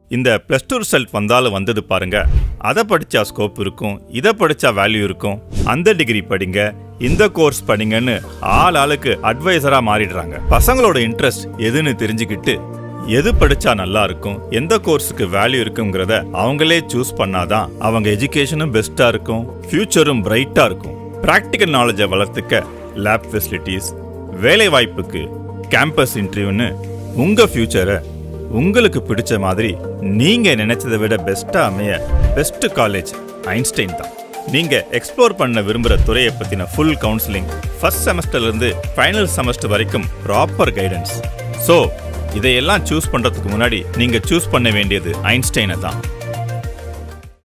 இந்த plus two result வந்தாலும் வந்தது பாருங்க அதை படிச்சா ஸ்கோப் இருக்கும் இதை படிச்சா வேல்யூ இருக்கும் அந்த டிகிரி படிங்க இந்த கோர்ஸ் படிங்கன்னு ஆள் ஆளுக்கு அட்வைசரா மாறிடுறாங்க பசங்களோட இன்ட்ரெஸ்ட் எதுன்னு தெரிஞ்சுக்கிட்டு எது படிச்சா நல்லா இருக்கும் எந்த கோர்ஸுக்கு வேல்யூ இருக்குங்கிறத அவங்களே சூஸ் பண்ணாதான் அவங்க எஜுகேஷனும் பெஸ்டா இருக்கும் ஃபியூச்சரும் பிரைட்டா இருக்கும் பிராக்டிக்கல் நாலேஜை வளர்த்துக்க லேப் ஃபெசிலிட்டிஸ் வேலை வாய்ப்புக்கு கேம்பஸ் இன்டர்வியூன்னு உங்க ஃபியூச்சரை உங்களுக்கு பிடிச்ச மாதிரி நீங்க நினைச்சதை விட பெஸ்டா அமைய பெஸ்ட் காலேஜ் ஐன்ஸ்டைன் தான் நீங்க எக்ஸ்ப்ளோர் பண்ண விரும்புற துறையை பத்தின ஃபுல் கவுன்சிலிங் ஃபர்ஸ்ட் செமஸ்டர்ல இருந்து ஃபைனல் செமஸ்டர் வரைக்கும் ப்ராப்பர் கைடன்ஸ் ஸோ இதையெல்லாம் சூஸ் பண்றதுக்கு முன்னாடி நீங்க சூஸ் பண்ண வேண்டியது ஐன்ஸ்டைனை தான்